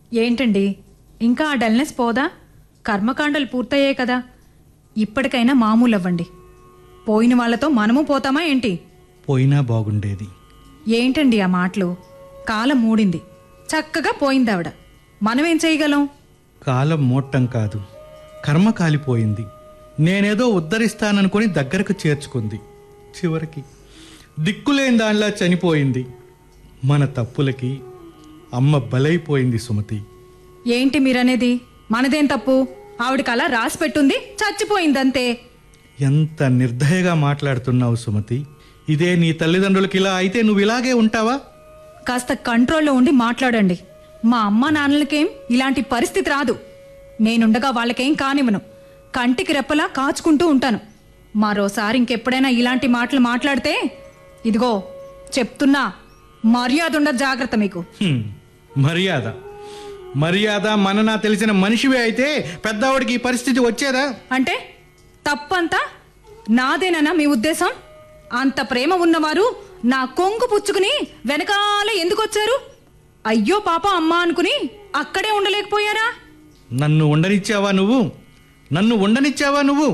ఏంటండి ఇంకా ఆ డల్నెస్ పోదా కర్మకాండలు పూర్తయ్యాయి కదా ఇప్పటికైనా మామూలు అవ్వండి పోయిన వాళ్ళతో మనము పోతామా ఏంటి పోయినా బాగుండేది ఏంటండి ఆ మాటలు కాలం మూడింది చక్కగా పోయింది ఆవిడ మనమేం చేయగలం కాలం మోట్టం కాదు కర్మ కాలిపోయింది నేనేదో ఉద్ధరిస్తాననుకొని దగ్గరకు చేర్చుకుంది చివరికి దిక్కులేని దానిలా చనిపోయింది మన తప్పులకి అమ్మ బలైపోయింది సుమతి ఏంటి మీరనేది మనదేం తప్పు ఆవిడకి అలా రాసి పెట్టుంది చచ్చిపోయిందంతే ఎంత నిర్దయగా మాట్లాడుతున్నావు సుమతి ఇదే నీ తల్లిదండ్రులకి ఇలా అయితే నువ్వు ఇలాగే ఉంటావా కాస్త కంట్రోల్లో ఉండి మాట్లాడండి మా అమ్మ నాన్నలకేం ఇలాంటి పరిస్థితి రాదు నేనుండగా వాళ్ళకేం కానివ్వను కంటికి రెప్పలా కాచుకుంటూ ఉంటాను మరోసారి ఇంకెప్పుడైనా ఇలాంటి మాటలు మాట్లాడితే ఇదిగో చెప్తున్నా మర్యాద ఉండదు జాగ్రత్త మీకు హ్మ్, మర్యాద మర్యాద మననా తెలిసిన మనిషివే అయితే పెద్దవాడికి ఈ పరిస్థితి వచ్చేదా అంటే తప్పంతా నాదేనన్నా మీ ఉద్దేశం అంత ప్రేమ ఉన్నవారు నా కొంగు పుచ్చుకుని వెనకాల ఎందుకు వచ్చారు అయ్యో పాప అమ్మా అనుకుని అక్కడే ఉండలేకపోయారా నన్ను ఉండనిచ్చావా నువ్వు నన్ను ఉండనిచ్చావా నువ్వు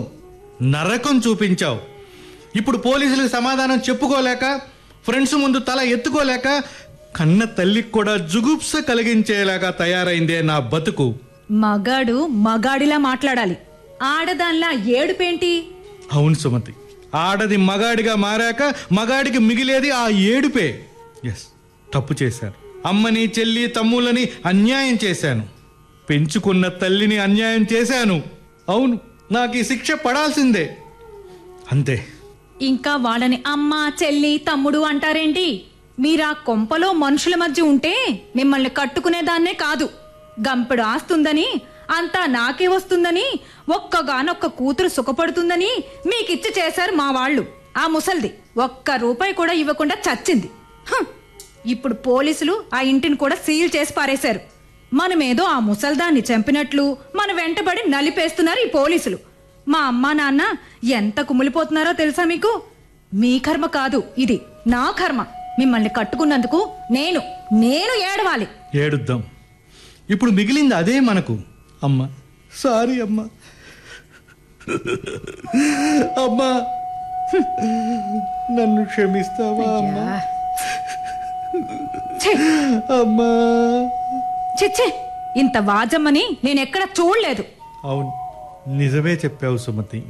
నరకం చూపించావు ఇప్పుడు పోలీసులకు సమాధానం చెప్పుకోలేక ఫ్రెండ్స్ ముందు తల ఎత్తుకోలేక కన్న తల్లికి కూడా జుగుప్స కలిగించేలాగా తయారైందే నా బతుకు మగాడు మగాడిలా మాట్లాడాలి ఆడదానిలా ఏడుపేంటి అవును సుమతి ఆడది మగాడిగా మారాక మగాడికి మిగిలేది ఆ ఏడుపే ఎస్ తప్పు చేశాను అమ్మని చెల్లి తమ్ములని అన్యాయం చేశాను పెంచుకున్న తల్లిని అన్యాయం చేశాను అవును నాకు ఈ శిక్ష పడాల్సిందే అంతే ఇంకా వాళ్ళని అమ్మ చెల్లి తమ్ముడు అంటారేంటి మీరా కొంపలో మనుషుల మధ్య ఉంటే మిమ్మల్ని కట్టుకునేదాన్నే కాదు గంపెడు ఆస్తుందని అంతా నాకే వస్తుందని ఒక్కగానొక్క కూతురు సుఖపడుతుందని మీకిచ్చి చేశారు మా వాళ్ళు ఆ ముసల్ది ఒక్క రూపాయి కూడా ఇవ్వకుండా చచ్చింది హ్! ఇప్పుడు పోలీసులు ఆ ఇంటిని కూడా సీల్ చేసి పారేశారు మనమేదో ఆ ముసల్దాన్ని చంపినట్లు మన వెంటబడి నలిపేస్తున్నారు ఈ పోలీసులు మా అమ్మా నాన్న ఎంత కుమిలిపోతున్నారో తెలుసా మీకు మీ కర్మ కాదు ఇది నా కర్మ మిమ్మల్ని కట్టుకున్నందుకు నేను నేను ఏడవాలి ఏడుద్దాం ఇప్పుడు మిగిలింది అదే మనకు అమ్మ సారీ అమ్మా అమ్మా నన్ను క్షమిస్తావా అమ్మా ఛే, అమ్మా ఛే, ఛే, ఇంత వాజమ్మని నేనెక్కడ చూడలేదు అవును నిజమే చెప్పావు సుమతి